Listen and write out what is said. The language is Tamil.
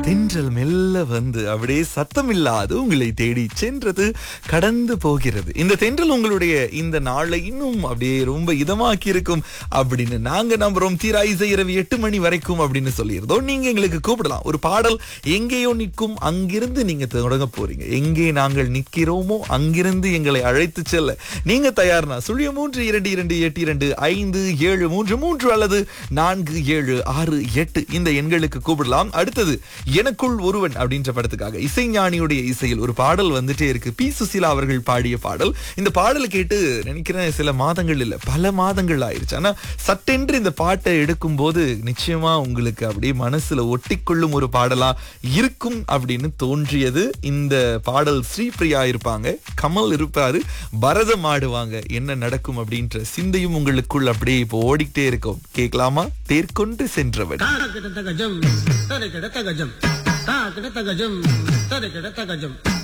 தென்றல் மெல்ல வந்து அப்படியே சத்தமில்லாது உங்களை தேடி சென்றது கடந்து போகிறது இந்த தென்றல் உங்களுடைய இந்த நாளை இன்னும் அப்படியே ரொம்ப இதமாக்கி இருக்கும் அப்படின்னு நாங்க நம்புறோம் தீரா இசை இரவு எட்டு மணி வரைக்கும் அப்படின்னு சொல்லியிருந்தோம் நீங்க எங்களுக்கு கூப்பிடலாம் ஒரு பாடல் எங்கேயோ நிற்கும் அங்கிருந்து நீங்க தொடங்க போறீங்க எங்கே நாங்கள் நிற்கிறோமோ அங்கிருந்து எங்களை அழைத்து செல்ல நீங்க தயார்னா சுழிய மூன்று இரண்டு இரண்டு எட்டு இரண்டு ஐந்து ஏழு மூன்று மூன்று அல்லது நான்கு ஏழு ஆறு எட்டு இந்த எண்களுக்கு கூப்பிடலாம் அடுத்தது எனக்குள் ஒருவன் அப்படின்ற படத்துக்காக இசைஞானியுடைய இசையில் ஒரு பாடல் வந்துட்டே இருக்கு பி சுசீலா அவர்கள் பாடிய பாடல் இந்த பாடலை கேட்டு நினைக்கிறேன் சில மாதங்கள் இல்ல பல மாதங்கள் ஆயிருச்சு ஆனா சட்டென்று இந்த பாட்டை எடுக்கும் போது நிச்சயமா உங்களுக்கு அப்படியே மனசுல ஒட்டிக்கொள்ளும் ஒரு பாடலா இருக்கும் அப்படின்னு தோன்றியது இந்த பாடல் ஸ்ரீபிரியா இருப்பாங்க கமல் இருப்பாரு பரதம் ஆடுவாங்க என்ன நடக்கும் அப்படின்ற சிந்தையும் உங்களுக்குள் அப்படியே இப்போ ஓடிக்கிட்டே இருக்கும் கேட்கலாமா தேர்கொண்டு சென்றவன் తాకిడత గజం తరికిడత గజం తాకిడత గజం తరికిడత గజం